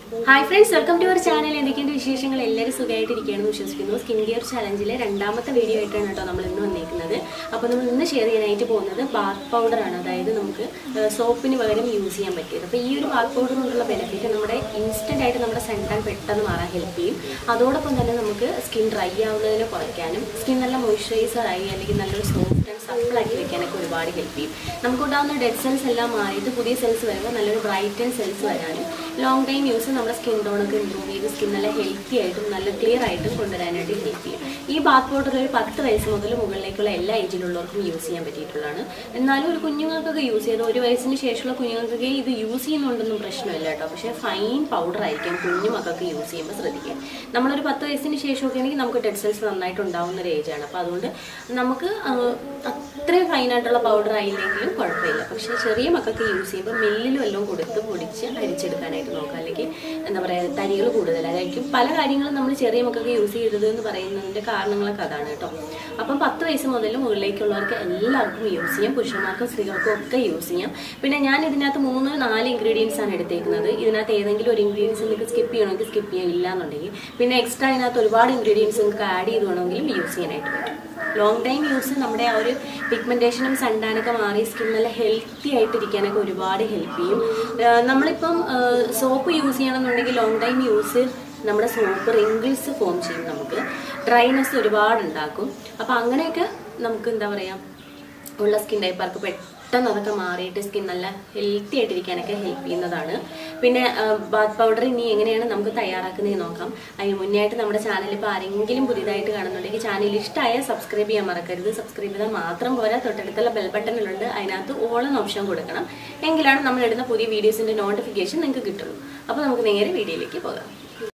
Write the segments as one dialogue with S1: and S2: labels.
S1: Hi friends welcome to our channel എന്തൊക്കെയുണ്ട് വിശേഷങ്ങൾ എല്ലാവരും സുഖമായിട്ടിരിക്കുകയാണെന്ന് വിശ്വസിക്കുന്നു സ്കിൻ കെയർ ചലഞ്ചിലെ രണ്ടാമത്തെ വീഡിയോ ആയിട്ടാണ് കേട്ടോ നമ്മൾ ഇന്ന് വന്നേക്കുന്നത് അപ്പോൾ നമ്മൾ ഇന്ന് ഷെയർ ചെയ്യാനായിട്ട് പോകുന്നത് ബാത്ത് പൗഡറാണ് അതായത് നമുക്ക് സോപ്പിന് പകരം യൂസ് ചെയ്യാൻ പറ്റിയത് അപ്പോൾ ഈ ഒരു ബാത്ത് പൗഡർ കൊണ്ടുള്ള ബെനിഫിറ്റ് നമ്മുടെ ഇൻസ്റ്റൻ്റ് ആയിട്ട് നമ്മുടെ സൺടാൻ പെട്ടെന്ന് മാറാൻ ഹെൽപ്പ് ചെയ്യും അതോടൊപ്പം തന്നെ നമുക്ക് സ്കിൻ ഡ്രൈ ആവുന്നതിനെ കുറയ്ക്കാനും സ്കിൻ നല്ല മോയ്സ്ചറൈസർ ആയി അല്ലെങ്കിൽ നല്ലൊരു സോഫ്റ്റ് ആൻഡ് സപ്പിൾ ആക്കി വെക്കാനൊക്കെ ഒരുപാട് ഹെൽപ്പ് ചെയ്യും നമുക്കുണ്ടാകുന്ന ഡെഡ് സെൽസ് എല്ലാം മാറിയിട്ട് പുതിയ സെൽസ് വരുമ്പോൾ നല്ലൊരു ബ്രൈറ്റൻ സെൽസ് വരാനും ലോങ് ടൈം യൂസ് നമ്മുടെ സ്കിൻ ടോണൊക്കെ ഇമ്പ്രൂവ് ചെയ്ത് സ്കിൻ നല്ല ഹെൽത്തി ആയിട്ടും നല്ല ക്ലിയർ ആയിട്ടും കൊണ്ടുവരാനായിട്ട് ഹെൽപ്പ് ചെയ്യും ഈ ബാത്ത് പൗഡർ ഒരു പത്ത് വയസ്സ് മുതൽ മുകളിലേക്കുള്ള എല്ലാ ഏജിലുള്ളവർക്കും യൂസ് ചെയ്യാൻ പറ്റിയിട്ടുള്ളതാണ് എന്നാലും ഒരു കുഞ്ഞുങ്ങൾക്കൊക്കെ യൂസ് ചെയ്ത് ഒരു വയസ്സിന് ശേഷമുള്ള കുഞ്ഞുങ്ങൾക്കൊക്കെ ഇത് യൂസ് ചെയ്യുന്നുണ്ടൊന്നും പ്രശ്നമില്ല കേട്ടോ പക്ഷേ ഫൈൻ പൗഡർ ആയിരിക്കും കുഞ്ഞു മക്കൾക്ക് യൂസ് ചെയ്യുമ്പോൾ ശ്രദ്ധിക്കുക നമ്മളൊരു പത്ത് വയസ്സിന് ശേഷമൊക്കെ ആണെങ്കിൽ നമുക്ക് ഡെഡ് സെൽസ് നന്നായിട്ട് ഉണ്ടാവുന്ന ഒരു ഏജാണ് അപ്പോൾ അതുകൊണ്ട് നമുക്ക് ആ, അത്രയും ഫൈനായിട്ടുള്ള പൗഡർ ആയില്ലെങ്കിലും കുഴപ്പമില്ല പക്ഷേ ചെറിയ മക്കൾക്ക് യൂസ് ചെയ്യുമ്പോൾ മില്ലിലും എല്ലാം കൊടുത്ത് പൊടിച്ച് അരിച്ചെടുക്കാനായിട്ട് നോക്കുക അല്ലെങ്കിൽ എന്താ പറയുക തരികൾ കൂടുതലായിരിക്കും പല കാര്യങ്ങളും നമ്മൾ ചെറിയ മക്കൾക്ക് യൂസ് ചെയ്തത് എന്ന് പറയുന്നതിൻ്റെ കാരണങ്ങളൊക്കെ അതാണ് കേട്ടോ അപ്പം പത്ത് വയസ്സ് മുതൽ മുകളിലേക്കുള്ളവർക്ക് എല്ലാവർക്കും യൂസ് ചെയ്യാം പുരുഷന്മാർക്കും സ്ത്രീകൾക്കും ഒക്കെ യൂസ് ചെയ്യാം പിന്നെ ഞാൻ ഇതിനകത്ത് മൂന്ന് നാല് ഇൻഗ്രീഡിയൻസ് ആണ് എടുത്തേക്കുന്നത് ഇതിനകത്ത് ഏതെങ്കിലും ഒരു ഇൻഗ്രീഡിയൻസ് നിങ്ങൾക്ക് സ്കിപ്പ് ചെയ്യണമെങ്കിൽ സ്കിപ്പ് ചെയ്യാൻ ഇല്ല എന്നുണ്ടെങ്കിൽ പിന്നെ എക്സ്ട്രാ ഇതിനകത്ത് ഒരുപാട് ഇൻഗ്രീഡിയൻസ് നിങ്ങൾക്ക് ആഡ് ചെയ്ത് വേണമെങ്കിലും യൂസ് ചെയ്യാനായിട്ട് പറ്റും ലോങ് ടൈം യൂസ് നമ്മുടെ ആ ഒരു പിഗ്മെന്റേഷനും സണ്ടാനൊക്കെ മാറി സ്കിൻ നല്ല ഹെൽത്തി ആയിട്ടിരിക്കാനൊക്കെ ഒരുപാട് ഹെൽപ്പ് ചെയ്യും ആ, നമ്മളിപ്പം സോപ്പ് യൂസ് ചെയ്യണമെന്നുണ്ടെങ്കിൽ ലോങ് ടൈം യൂസ് നമ്മുടെ സോപ്പ് റിങ്കിൾസ് ഫോം ചെയ്യും നമുക്ക് ഡ്രൈനെസ് ഒരുപാട് ഉണ്ടാക്കും അപ്പം അങ്ങനെയൊക്കെ നമുക്ക് എന്താ പറയുക ഉള്ള സ്കിൻ ടൈപ്പർക്ക് പെട്ടെന്ന് അതൊക്കെ മാറിയിട്ട് സ്കിൻ നല്ല ഹെൽത്തി ആയിട്ടിരിക്കാനൊക്കെ ഹെൽപ്പ് ചെയ്യുന്നതാണ് പിന്നെ ബാത്ത് പൗഡർ ഇനി എങ്ങനെയാണ് നമുക്ക് തയ്യാറാക്കുന്നത് നോക്കാം അതിന് മുന്നേ ആയിട്ട് നമ്മുടെ ചാനൽ ഇപ്പോൾ ആരെങ്കിലും പുതിയതായിട്ട് കാണുന്നുണ്ടെങ്കിൽ ചാനൽ ഇഷ്ടമായ സബ്സ്ക്രൈബ് ചെയ്യാൻ മറക്കരുത് സബ്സ്ക്രൈബ് ചെയ്താൽ മാത്രം പോരാ തൊട്ടടുത്തുള്ള ബെൽ ബട്ടണിലുണ്ട് അതിനകത്ത് ഓൾ എന്ന ഓപ്ഷൻ കൊടുക്കണം എങ്കിലാണ് നമ്മൾ ഇടുന്ന പുതിയ വീഡിയോസിൻ്റെ നോട്ടിഫിക്കേഷൻ നിങ്ങൾക്ക് കിട്ടുള്ളൂ അപ്പോൾ നമുക്ക് നേരെ വീഡിയോയിലേക്ക് പോകാം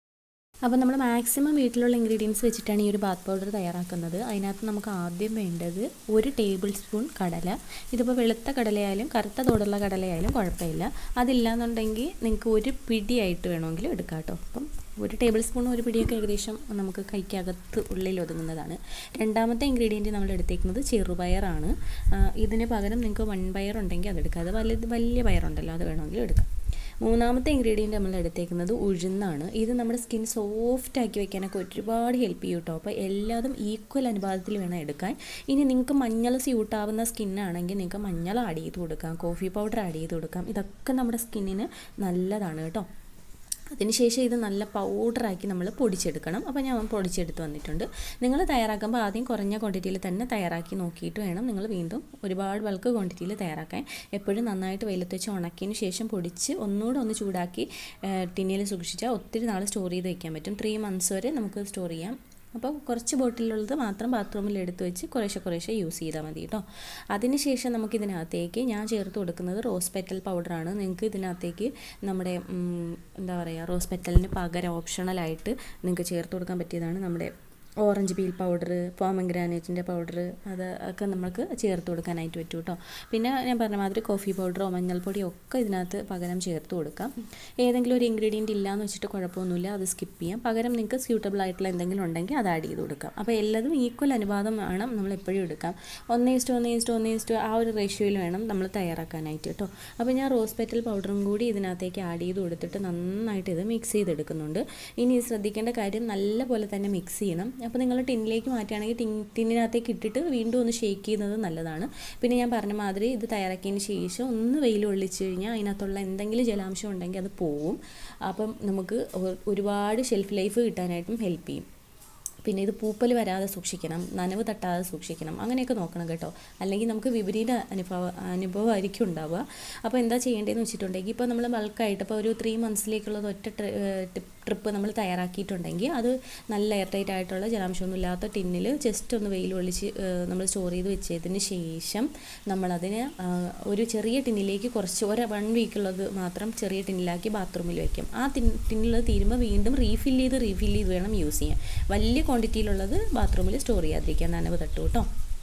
S2: അപ്പോൾ നമ്മൾ മാക്സിമം വീട്ടിലുള്ള ഇൻഗ്രീഡിയൻസ് വെച്ചിട്ടാണ് ഈ ഒരു ബാത്ത് പൗഡർ തയ്യാറാക്കുന്നത് അതിനകത്ത് നമുക്ക് ആദ്യം വേണ്ടത് ഒരു ടേബിൾ സ്പൂൺ കടല ഇതിപ്പോൾ വെളുത്ത കടലയായാലും കറുത്ത തോടുള്ള കടലയായാലും കുഴപ്പമില്ല അതില്ലാന്നുണ്ടെങ്കിൽ നിങ്ങൾക്ക് ഒരു പിടിയായിട്ട് വേണമെങ്കിലും എടുക്കാം കേട്ടോ അപ്പം ഒരു ടേബിൾ സ്പൂൺ ഒരു പിടിയൊക്കെ ഏകദേശം നമുക്ക് കൈക്കകത്ത് ഉള്ളിൽ ഒതുങ്ങുന്നതാണ് രണ്ടാമത്തെ ഇൻഗ്രീഡിയൻറ്റ് നമ്മൾ എടുത്തേക്കുന്നത് ചെറുപയറാണ് ആ, ഇതിന് പകരം നിങ്ങൾക്ക് വൺപയർ ഉണ്ടെങ്കിൽ അതെടുക്കാം അത് വലിയ വലിയ പയറുണ്ടല്ലോ അത് വേണമെങ്കിലും എടുക്കാം മൂന്നാമത്തെ ഇൻഗ്രീഡിയൻറ്റ് നമ്മൾ എടുത്തേക്കുന്നത് ഉഴുന്നാണ് ഇത് നമ്മുടെ സ്കിൻ സോഫ്റ്റ് ആക്കി വെക്കാനൊക്കെ ഒരുപാട് ഹെൽപ്പ് ചെയ്യും കേട്ടോ അപ്പോൾ എല്ലാതും ഈക്വൽ അനുപാതത്തിൽ വേണം എടുക്കാൻ ഇനി നിങ്ങൾക്ക് മഞ്ഞൾ സ്യൂട്ടാവുന്ന സ്കിന്നാണെങ്കിൽ നിങ്ങൾക്ക് മഞ്ഞൾ ആഡ് ചെയ്ത് കൊടുക്കാം കോഫി പൗഡർ ആഡ് ചെയ്ത് കൊടുക്കാം ഇതൊക്കെ നമ്മുടെ സ്കിന്നിന് നല്ലതാണ് കേട്ടോ അതിനുശേഷം ഇത് നല്ല പൗഡറാക്കി നമ്മൾ പൊടിച്ചെടുക്കണം അപ്പോൾ ഞാൻ പൊടിച്ചെടുത്ത് വന്നിട്ടുണ്ട് നിങ്ങൾ തയ്യാറാക്കുമ്പോൾ ആദ്യം കുറഞ്ഞ ക്വാണ്ടിറ്റിയിൽ തന്നെ തയ്യാറാക്കി നോക്കിയിട്ട് വേണം നിങ്ങൾ വീണ്ടും ഒരുപാട് ബൾക്ക് ക്വാണ്ടിറ്റിയിൽ തയ്യാറാക്കാൻ എപ്പോഴും നന്നായിട്ട് വെയിലത്ത് വെച്ച് ഉണക്കിയതിന് ശേഷം പൊടിച്ച് ഒന്നുകൂടെ ഒന്ന് ചൂടാക്കി ടിന്നിൽ സൂക്ഷിച്ചാൽ ഒത്തിരി നാൾ സ്റ്റോർ ചെയ്ത് വയ്ക്കാൻ പറ്റും ത്രീ മന്ത്സ് വരെ നമുക്ക് സ്റ്റോർ ചെയ്യാം അപ്പോൾ കുറച്ച് ബോട്ടിലുള്ളത് മാത്രം ബാത്റൂമിൽ എടുത്ത് വെച്ച് കുറേശ്ശെ കുറേശ്ശെ യൂസ് ചെയ്താൽ മതി കേട്ടോ അതിനുശേഷം നമുക്ക് ഇതിനകത്തേക്ക് ഞാൻ ചേർത്ത് കൊടുക്കുന്നത് റോസ് പെറ്റൽ പൗഡറാണ് നിങ്ങൾക്ക് ഇതിനകത്തേക്ക് നമ്മുടെ ഉം, എന്താ പറയുക റോസ് പെറ്റലിന് പകരം ഓപ്ഷണലായിട്ട് നിങ്ങൾക്ക് ചേർത്ത് കൊടുക്കാൻ പറ്റിയതാണ് നമ്മുടെ ഓറഞ്ച് പീൽ പൗഡർ പോമഗ്രാനേറ്റിൻ്റെ പൗഡർ അത് ഒക്കെ നമുക്ക് ചേർത്ത് കൊടുക്കാനായിട്ട് പറ്റും കേട്ടോ പിന്നെ ഞാൻ പറഞ്ഞ മാതിരി കോഫി പൗഡറോ മഞ്ഞൾപ്പൊടിയോ ഒക്കെ ഇതിനകത്ത് പകരം ചേർത്ത് കൊടുക്കാം ഏതെങ്കിലും ഒരു ഇൻഗ്രീഡിയൻറ്റ് ഇല്ലയെന്ന് വെച്ചിട്ട് കുഴപ്പമൊന്നുമില്ല അത് സ്കിപ്പ് ചെയ്യാം പകരം നിങ്ങൾക്ക് സ്യൂട്ടബിൾ ആയിട്ടുള്ള എന്തെങ്കിലും ഉണ്ടെങ്കിൽ അത് ആഡ് ചെയ്ത് കൊടുക്കാം അപ്പോൾ എല്ലാതും ഈക്വൽ അനുപാതം വേണം നമ്മൾ എപ്പോഴും എടുക്കാം ഒന്ന് ഇസ്റ്റോ ഒന്ന് ഇസ്റ്റോ ഒന്ന് ഇസ്റ്റോ ആ ഒരു റേഷ്യോയിൽ വേണം നമ്മൾ തയ്യാറാക്കാനായിട്ട് കേട്ടോ അപ്പോൾ ഞാൻ റോസ് പെറ്റൽ പൗഡറും കൂടി ഇതിനകത്തേക്ക് ആഡ് ചെയ്ത് കൊടുത്തിട്ട് നന്നായിട്ട് ഇത് മിക്സ് ചെയ്തെടുക്കുന്നുണ്ട് ഇനി ശ്രദ്ധിക്കേണ്ട കാര്യം നല്ല പോലെ തന്നെ മിക്സ് ചെയ്യണം അപ്പോൾ നിങ്ങൾ ടിന്നിലേക്ക് മാറ്റുകയാണെങ്കിൽ ടിൻ ടിന്നിനകത്തേക്ക് ഇട്ടിട്ട് വീണ്ടും ഒന്ന് ഷേക്ക് ചെയ്യുന്നത് നല്ലതാണ് പിന്നെ ഞാൻ പറഞ്ഞ മാതിരി ഇത് തയ്യാറാക്കിയതിന് ശേഷം ഒന്ന് വെയിൽ ഒളിച്ച് കഴിഞ്ഞാൽ അതിനകത്തുള്ള എന്തെങ്കിലും ജലാംശം ഉണ്ടെങ്കിൽ അത് പോവും അപ്പം നമുക്ക് ഒ- ഒരുപാട് ഷെൽഫ് ലൈഫ് കിട്ടാനായിട്ടും ഹെൽപ്പ് ചെയ്യും പിന്നെ ഇത് പൂപ്പൽ വരാതെ സൂക്ഷിക്കണം നനവ് തട്ടാതെ സൂക്ഷിക്കണം അങ്ങനെയൊക്കെ നോക്കണം കേട്ടോ അല്ലെങ്കിൽ നമുക്ക് വിപരീത അനുഭവ അനുഭവമായിരിക്കും ഉണ്ടാവുക അപ്പോൾ എന്താ ചെയ്യേണ്ടതെന്ന് വെച്ചിട്ടുണ്ടെങ്കിൽ ഇപ്പോൾ നമ്മൾ ബൾക്കായിട്ട് ഇപ്പോൾ ഒരു ത്രീ മന്ത്സിലേക്കുള്ളത് ഒറ്റ ട്രിപ്പ് നമ്മൾ തയ്യാറാക്കിയിട്ടുണ്ടെങ്കിൽ അത് നല്ല എയർ ടൈറ്റ് ആയിട്ടുള്ള ജലാംശമൊന്നും ഇല്ലാത്ത ടിന്നിൽ ജസ്റ്റ് ഒന്ന് വെയിൽ ഒളിച്ച് നമ്മൾ സ്റ്റോർ ചെയ്ത് വെച്ചതിന് ശേഷം നമ്മളതിന് ആ, ഒരു ചെറിയ ടിന്നിലേക്ക് കുറച്ച് ഒരു വൺ വീക്കുള്ളത് മാത്രം ചെറിയ ടിന്നിലാക്കി ബാത്റൂമിൽ വെക്കും ആ ടിൻ ടിന്നിലുള്ളത് തീരുമ്പോൾ വീണ്ടും റീഫിൽ ചെയ്ത് റീഫിൽ ചെയ്ത് വേണം യൂസ് ചെയ്യാൻ വലിയ ക്വാണ്ടിറ്റിയിലുള്ളത് ബാത്റൂമിൽ സ്റ്റോർ ചെയ്യാതിരിക്കാൻ നനവ് തട്ടു കേട്ടോ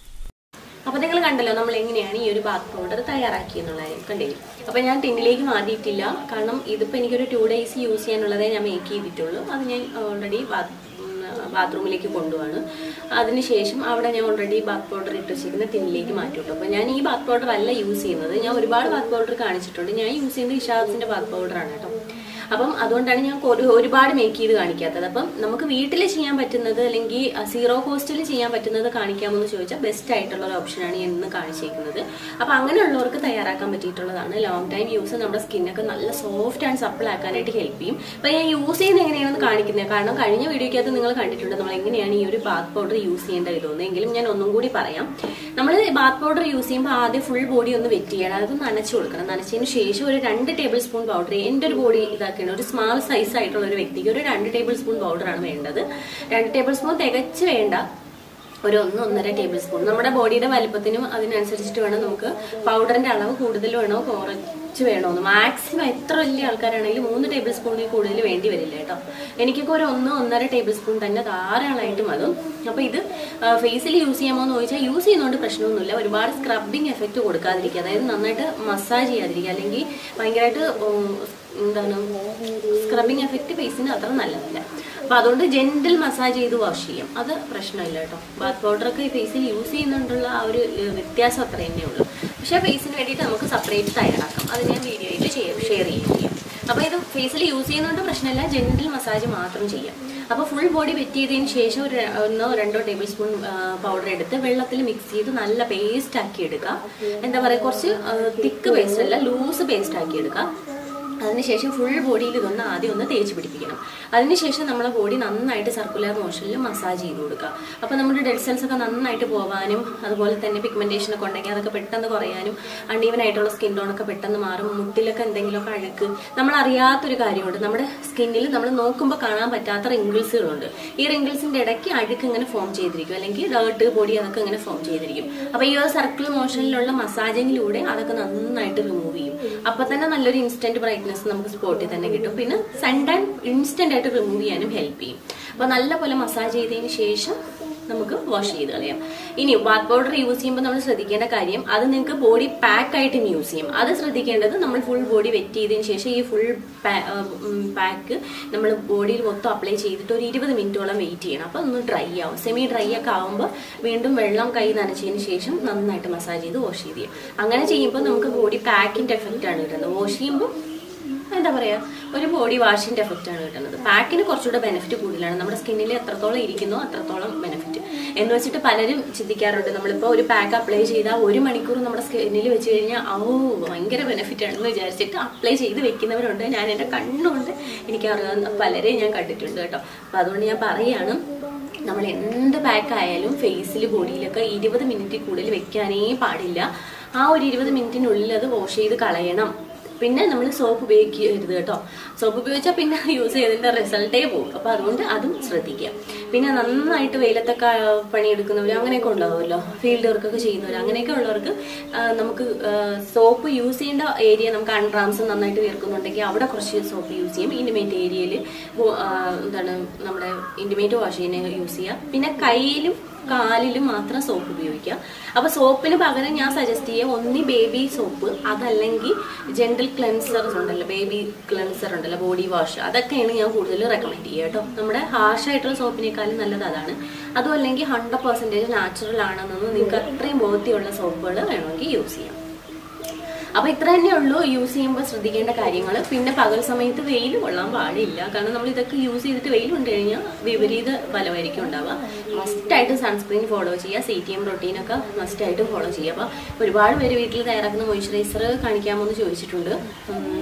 S1: അപ്പൊ നിങ്ങൾ കണ്ടല്ലോ നമ്മൾ എങ്ങനെയാണ് ഈ ഒരു ബാത്ത് പൗഡർ തയ്യാറാക്കി എന്നുള്ള കാര്യം കണ്ടില്ലേ അപ്പൊ ഞാൻ ടിന്നിലേക്ക് മാറ്റിയിട്ടില്ല കാരണം ഇതിപ്പോ എനിക്കൊരു ടു ഡേയ്സ് യൂസ് ചെയ്യാനുള്ളതേ ഞാൻ മേക്ക് ചെയ്തിട്ടുള്ളൂ അത് ഞാൻ ഓൾറെഡി ബാത്ത് ബാത്റൂമിലേക്ക് കൊണ്ടുപോവാണ് അതിനുശേഷം അവിടെ ഞാൻ ഓൾറെഡി ബാത്ത് പൗഡർ ഇട്ട് വെച്ചിരിക്കുന്ന ടിന്നിലേക്ക് മാറ്റി വിട്ടു അപ്പോൾ ഞാൻ ഈ ബാത്ത് പൗഡർ അല്ല യൂസ് ചെയ്യുന്നത് ഞാൻ ഒരുപാട് ബാത്ത് പൗഡർ കാണിച്ചിട്ടുണ്ട് ഞാൻ യൂസ് ചെയ്യുന്നത് ഇഷാസിൻ്റെ ബാത്ത് പൗഡറാണ് കേട്ടോ അപ്പം അതുകൊണ്ടാണ് ഞാൻ ഒരു- ഒരുപാട് മേക്ക് ചെയ്ത് കാണിക്കാത്തത് അപ്പം നമുക്ക് വീട്ടിൽ ചെയ്യാൻ പറ്റുന്നത് അല്ലെങ്കിൽ സീറോ കോസ്റ്റിൽ ചെയ്യാൻ പറ്റുന്നത് കാണിക്കാമെന്ന് ചോദിച്ചാൽ ബെസ്റ്റ് ആയിട്ടുള്ള ഒരു ഓപ്ഷനാണ് ഞാൻ ഇന്ന് കാണിച്ചേക്കുന്നത് അപ്പം അങ്ങനെയുള്ളവർക്ക് തയ്യാറാക്കാൻ പറ്റിയിട്ടുള്ളതാണ് ലോങ് ടൈം യൂസ് നമ്മുടെ സ്കിന്നൊക്കെ നല്ല സോഫ്റ്റ് ആൻഡ് സപ്പിൾ ആക്കാനായിട്ട് ഹെൽപ്പ് ചെയ്യും അപ്പം ഞാൻ യൂസ് ചെയ്യുന്നത് എങ്ങനെയാണെന്ന് കാണിക്കുന്നത് കാരണം കഴിഞ്ഞ വീഡിയോക്കകത്ത് നിങ്ങൾ കണ്ടിട്ടുണ്ട് നമ്മൾ എങ്ങനെയാണ് ഈ ഒരു ബാത്ത് പൗഡർ യൂസ് ചെയ്യേണ്ട ഇതൊന്നും എങ്കിലും ഞാൻ ഒന്നും കൂടി പറയാം നമ്മൾ ബാത്ത് പൗഡർ യൂസ് ചെയ്യുമ്പോൾ ആദ്യം ഫുൾ ബോഡി ഒന്ന് വെറ്റ് ചെയ്യണം അത് നനച്ചു കൊടുക്കണം നനച്ചതിന് ശേഷം ഒരു രണ്ട് ടേബിൾ സ്പൂൺ പൗഡർ എൻ്റെ ഒരു ബോഡി ഇതാക്കണം ഒരു സ്മാൾ സൈസ് ആയിട്ടുള്ള ഒരു വ്യക്തിക്ക് ഒരു രണ്ട് ടേബിൾ സ്പൂൺ പൗഡറാണ് വേണ്ടത് രണ്ട് ടേബിൾ സ്പൂൺ തികച്ച് വേണ്ട ഒരു ഒന്ന് ഒന്നര ടേബിൾ സ്പൂൺ നമ്മുടെ ബോഡിയുടെ വലിപ്പത്തിനും അതിനനുസരിച്ചിട്ട് വേണം നമുക്ക് പൗഡറിന്റെ അളവ് കൂടുതൽ വേണോ കുറച്ച് വേണോ എന്ന് മാക്സിമം എത്ര വലിയ ആൾക്കാരാണെങ്കിലും മൂന്ന് ടേബിൾ സ്പൂണിൽ കൂടുതൽ വേണ്ടി വരില്ല കേട്ടോ എനിക്കൊക്കെ ഒരു ഒന്ന് ഒന്നര ടേബിൾ സ്പൂൺ തന്നെ ധാരാളമായിട്ട് മതും അപ്പൊ ഇത് ഫേസിൽ യൂസ് ചെയ്യാമോ എന്ന് ചോദിച്ചാൽ യൂസ് ചെയ്യുന്നതുകൊണ്ട് പ്രശ്നമൊന്നുമില്ല ഒരുപാട് സ്ക്രബിങ് എഫക്റ്റ് കൊടുക്കാതിരിക്കുക അതായത് നന്നായിട്ട് മസാജ് ചെയ്യാതിരിക്കുക അല്ലെങ്കിൽ ഭയങ്കരമായിട്ട് ഉം, എന്താണ് സ്ക്രബിങ് എഫക്റ്റ് ഫേസിന് അത്ര നല്ലതല്ല അപ്പൊ അതുകൊണ്ട് ജെന്റിൽ മസാജ് ചെയ്ത് വാഷ് ചെയ്യും അത് പ്രശ്നമില്ല കേട്ടോ ബാത്ത് പൗഡർ ഒക്കെ ഫേസിൽ യൂസ് ചെയ്യുന്നുണ്ടുള്ള ആ ഒരു ഏഹ്, വ്യത്യാസം അത്ര തന്നെ ഉള്ളൂ പക്ഷേ ഫേസിന് വേണ്ടിയിട്ട് നമുക്ക് സെപ്പറേറ്റ് തയ്യാറാക്കാം അത് ഞാൻ വീഡിയോയിൽ ഷെയർ ചെയ്യും ചെയ്യാം അപ്പൊ ഇത് ഫേസിൽ യൂസ് ചെയ്യുന്നതുകൊണ്ട് പ്രശ്നമില്ല ജെന്റിൽ മസാജ് മാത്രം ചെയ്യാം അപ്പൊ ഫുൾ ബോഡി വെറ്റ് ചെയ്തതിന് ശേഷം ഒരു ര- ഒന്നോ രണ്ടോ ടേബിൾ സ്പൂൺ പൗഡർ എടുത്ത് വെള്ളത്തിൽ മിക്സ് ചെയ്ത് നല്ല പേസ്റ്റ് ആക്കി എടുക്കുക എന്താ പറയുക കുറച്ച് തിക്ക് പേസ്റ്റ് അല്ല ലൂസ് പേസ്റ്റ് ആക്കി എടുക്കുക അതിനുശേഷം ഫുൾ ബോഡിയിൽ ഇതൊന്ന് ആദ്യം ഒന്ന് തേച്ച് പിടിപ്പിക്കണം അതിനുശേഷം നമ്മളെ ബോഡി നന്നായിട്ട് സർക്കുലർ മോഷനിൽ മസാജ് ചെയ്ത് കൊടുക്കുക അപ്പോൾ നമ്മുടെ ഡെഡ് സെൽസ് ഒക്കെ നന്നായിട്ട് പോകാനും അതുപോലെ തന്നെ പിഗ്മെന്റേഷൻ ഒക്കെ ഉണ്ടെങ്കിൽ അതൊക്കെ പെട്ടെന്ന് കുറയാനും അൺഈവൻ ആയിട്ടുള്ള സ്കിൻ ടോൺ ഒക്കെ പെട്ടെന്ന് മാറും മുട്ടിലൊക്കെ എന്തെങ്കിലുമൊക്കെ അഴുക്ക് നമ്മൾ അറിയാത്തൊരു കാര്യമുണ്ട് നമ്മുടെ സ്കിന്നിൽ നമ്മൾ നോക്കുമ്പോൾ കാണാൻ പറ്റാത്ത റിങ്കിൾസുകളുണ്ട് ഈ റിങ്കിൾസിന്റെ ഇടയ്ക്ക് അഴുക്ക് ഇങ്ങനെ ഫോം ചെയ്തിരിക്കും അല്ലെങ്കിൽ ഡേർട്ട് ബോഡി അതൊക്കെ ഇങ്ങനെ ഫോം ചെയ്തിരിക്കും അപ്പോൾ ഈ ഒരു സർക്കിൾ മോഷനിലുള്ള മസാജിങ്ങിലൂടെ അതൊക്കെ നന്നായിട്ട് റിമൂവ് ചെയ്യും അപ്പൊ തന്നെ നല്ലൊരു ഇൻസ്റ്റന്റ് ബ്രൈറ്റ്നസ് നമുക്ക് സ്പോട്ടിൽ തന്നെ കിട്ടും പിന്നെ സൺ ടാൻ ഇൻസ്റ്റന്റ് ആയിട്ട് റിമൂവ് ചെയ്യാനും ഹെൽപ്പ് ചെയ്യും അപ്പൊ നല്ലപോലെ മസാജ് ചെയ്തതിന് ശേഷം നമുക്ക് വാഷ് ചെയ്ത് കളയാം ഇനി ബാത്ത് പൗഡർ യൂസ് ചെയ്യുമ്പോൾ നമ്മൾ ശ്രദ്ധിക്കേണ്ട കാര്യം അത് നിങ്ങൾക്ക് ബോഡി പാക്ക് ആയിട്ട് യൂസ് ചെയ്യും അത് ശ്രദ്ധിക്കേണ്ടത് നമ്മൾ ഫുൾ ബോഡി വെറ്റ് ചെയ്തതിന് ശേഷം ഈ ഫുൾ പാക്ക് നമ്മൾ ബോഡിയിൽ മൊത്തം അപ്ലൈ ചെയ്തിട്ട് ഒരു ഇരുപത് മിനിറ്റോളം വെയിറ്റ് ചെയ്യണം അപ്പോൾ ഒന്ന് ഡ്രൈ ആവും സെമി ഡ്രൈ ഒക്കെ ആവുമ്പോൾ വീണ്ടും വെള്ളം കൈ നനച്ചതിന് ശേഷം നന്നായിട്ട് മസാജ് ചെയ്ത് വാഷ് ചെയ്ത് ചെയ്യാം അങ്ങനെ ചെയ്യുമ്പോൾ നമുക്ക് ബോഡി പാക്കിന്റെ എഫക്റ്റ് ആണ് കിട്ടുന്നത് വാഷ് ചെയ്യുമ്പോൾ എന്താ പറയാ ഒരു ബോഡി വാഷിന്റെ എഫക്റ്റ് ആണ് കിട്ടുന്നത് പാക്കിന് കുറച്ചുകൂടെ ബെനിഫിറ്റ് കൂടുതലാണ് നമ്മുടെ സ്കിന്നിൽ എത്രത്തോളം ഇരിക്കുന്നോ അത്രത്തോളം ബെനിഫിറ്റ് എന്ന് വെച്ചിട്ട് പലരും ചിന്തിക്കാറുണ്ട് നമ്മളിപ്പോൾ ഒരു പാക്ക് അപ്ലൈ ചെയ്താൽ ഒരു മണിക്കൂർ നമ്മുടെ സ്കിന്നിൽ വെച്ച് കഴിഞ്ഞാൽ ഓ ഭയങ്കര ബെനിഫിറ്റ് ആണെന്ന് വിചാരിച്ചിട്ട് അപ്ലൈ ചെയ്ത് വെക്കുന്നവരുണ്ട് ഞാൻ എൻ്റെ കണ്ണുകൊണ്ട് എനിക്ക് അറിയാവുന്ന പലരെയും ഞാൻ കണ്ടിട്ടുണ്ട് കേട്ടോ അപ്പം അതുകൊണ്ട് ഞാൻ പറയാണ് നമ്മൾ എന്ത് പാക്ക് ആയാലും ഫേസിൽ ബോഡിയിലൊക്കെ ഇരുപത് മിനിറ്റ് കൂടുതൽ വെക്കാനേ പാടില്ല ആ ഒരു ഇരുപത് മിനിറ്റിനുള്ളിൽ അത് വാഷ് ചെയ്ത് കളയണം പിന്നെ നമ്മൾ സോപ്പ് ഉപയോഗിക്കരുത് കേട്ടോ സോപ്പ് ഉപയോഗിച്ചാൽ പിന്നെ യൂസ് ചെയ്തതിന്റെ റിസൾട്ടേ പോകും അപ്പൊ അതുകൊണ്ട് അതും ശ്രദ്ധിക്കുക പിന്നെ നന്നായിട്ട് വെയിലത്തൊക്കെ പണിയെടുക്കുന്നവർ അങ്ങനെയൊക്കെ ഉണ്ടാവുമല്ലോ ഫീൽഡ് വർക്കൊക്കെ ചെയ്യുന്നവർ അങ്ങനെയൊക്കെ ഉള്ളവർക്ക് ആ, നമുക്ക് സോപ്പ് യൂസ് ചെയ്യേണ്ട ഏരിയ നമുക്ക് അൺറാംസ് നന്നായിട്ട് വീർക്കുന്നുണ്ടെങ്കിൽ അവിടെ കുറച്ച് സോപ്പ് യൂസ് ചെയ്യും ഇന്റിമേറ്റ് ഏരിയയിൽ എന്താണ് നമ്മുടെ ഇന്റിമേറ്റ് വാഷ് ചെയ്യുന്ന യൂസ് ചെയ്യുക പിന്നെ കയ്യിലും കാലിലും മാത്രം സോപ്പ് ഉപയോഗിക്കുക അപ്പൊ സോപ്പിന് പകരം ഞാൻ സജസ്റ്റ് ചെയ്യുക ഒന്നി ബേബി സോപ്പ് അതല്ലെങ്കിൽ ജെന്റൽ ക്ലെൻസർ ഉണ്ടല്ലോ ബേബി ക്ലെൻസർ ഉണ്ടല്ലോ ബോഡി വാഷ് അതൊക്കെയാണ് ഞാൻ കൂടുതൽ റെക്കമെൻഡ് ചെയ്യുക കേട്ടോ നമ്മുടെ ഹാർഷ് ആയിട്ടുള്ള സോപ്പിനേക്കാളും നല്ലത് അതാണ് അതും അല്ലെങ്കിൽ ഹൺഡ്രഡ് പെർസെൻറ്റേജ് നാച്ചുറൽ ആണെന്നൊന്നും നിങ്ങൾക്ക് അത്രയും ബോധ്യമുള്ള സോപ്പുകൾ വേണമെങ്കിൽ യൂസ് ചെയ്യാം അപ്പൊ ഇത്ര തന്നെ ഉള്ളൂ യൂസ് ചെയ്യുമ്പോൾ ശ്രദ്ധിക്കേണ്ട കാര്യങ്ങൾ പിന്നെ പകൽ സമയത്ത് വെയിൽ കൊള്ളാൻ പാടില്ല കാരണം നമ്മൾ ഇതൊക്കെ യൂസ് ചെയ്തിട്ട് വെയിൽ കൊണ്ട് കഴിഞ്ഞാൽ വിപരീത ഫലമായിരിക്കും ഉണ്ടാവുക മസ്റ്റായിട്ട് സൺസ്ക്രീൻ ഫോളോ ചെയ്യുക സി ടി എം റൊട്ടീനൊക്കെ മസ്റ്റായിട്ട് ഫോളോ ചെയ്യുക അപ്പൊ ഒരുപാട് പേര് വീട്ടിൽ തയ്യാറാക്കുന്ന മോയ്സ്ചറൈസർ കാണിക്കാമോ എന്ന് ചോദിച്ചിട്ടുണ്ട് ഉം.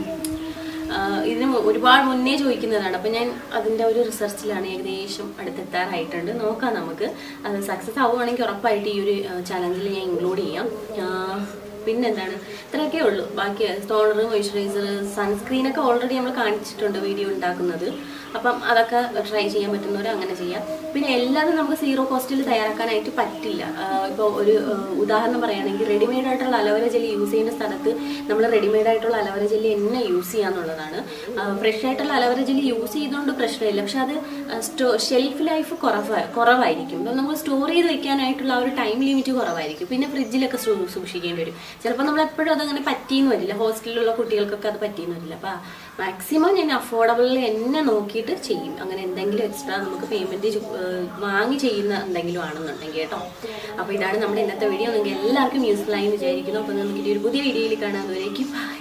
S1: ആഹ് ഇതിന് മു- ഒരുപാട് മുന്നേ ചോദിക്കുന്നതാണ് അപ്പൊ ഞാൻ അതിന്റെ ഒരു റിസർച്ചിലാണ് ഏകദേശം അടുത്തെത്താറായിട്ടുണ്ട് നോക്കാം നമുക്ക് അത് സക്സസ് ആവുകയാണെങ്കിൽ ഉറപ്പായിട്ട് ഈ ഒരു ചലഞ്ചിൽ ഞാൻ ഇൻക്ലൂഡ് ചെയ്യാം ആഹ് പിന്നെന്താണ് ഇത്രയൊക്കെ ഉള്ളൂ ബാക്കി ടോണർ മോയ്സ്ചറൈസർ സൺസ്ക്രീൻ ഒക്കെ ഓൾറെഡി നമ്മൾ കാണിച്ചിട്ടുണ്ട് വീഡിയോ ഉണ്ടാക്കുന്നത് അപ്പം അതൊക്കെ ട്രൈ ചെയ്യാൻ പറ്റുന്നവർ അങ്ങനെ ചെയ്യാം പിന്നെ എല്ലാതും നമുക്ക് സീറോ കോസ്റ്റിൽ തയ്യാറാക്കാനായിട്ട് പറ്റില്ല ഇപ്പോൾ ഒരു ആഹ് ഉദാഹരണം പറയുകയാണെങ്കിൽ റെഡിമെയ്ഡ് ആയിട്ടുള്ള അലവര ജെല്ലി യൂസ് ചെയ്യുന്ന സ്ഥലത്ത് നമ്മൾ റെഡിമെയ്ഡ് ആയിട്ടുള്ള അലവര ജെല്ലി എന്നെ യൂസ് ചെയ്യാന്നുള്ളതാണ് ഫ്രഷ് ആയിട്ടുള്ള അലവര ജെല്ലി യൂസ് ചെയ്തുകൊണ്ട് പ്രശ്നമില്ല പക്ഷെ അത് സ്റ്റോ ഷെൽഫ് ലൈഫ് കുറവ് കുറവായിരിക്കും അപ്പം നമുക്ക് സ്റ്റോർ ചെയ്ത് വെക്കാനായിട്ടുള്ള ആ ഒരു ടൈം ലിമിറ്റ് കുറവായിരിക്കും പിന്നെ ഫ്രിഡ്ജിലൊക്കെ സൂ- സൂക്ഷിക്കേണ്ടി വരും ചിലപ്പോൾ നമ്മൾ എപ്പോഴും അതങ്ങനെ പറ്റിയെന്ന് വരില്ല ഹോസ്റ്റലിലുള്ള കുട്ടികൾക്കൊക്കെ അത് പറ്റിയെന്ന് വരില്ല അപ്പം മാക്സിമം ഞാൻ അഫോർഡബിളിൽ എന്നെ നോക്കിയിട്ട് ചെയ്യും അങ്ങനെ എന്തെങ്കിലും എക്സ്ട്രാ നമുക്ക് പേയ്മെന്റ് വാങ്ങി ചെയ്യുന്ന എന്തെങ്കിലും ആണെന്നുണ്ടെങ്കിൽ കേട്ടോ അപ്പോൾ ഇതാണ് നമ്മുടെ ഇന്നത്തെ വീഡിയോ നിങ്ങൾക്ക് എല്ലാവർക്കും യൂസ്ഫുൾ ആയി വിചാരിക്കുന്നു അപ്പോൾ നമുക്ക് ഇനി ഒരു പുതിയ വീഡിയോയിൽ കാണാൻ അതുവരേക്കും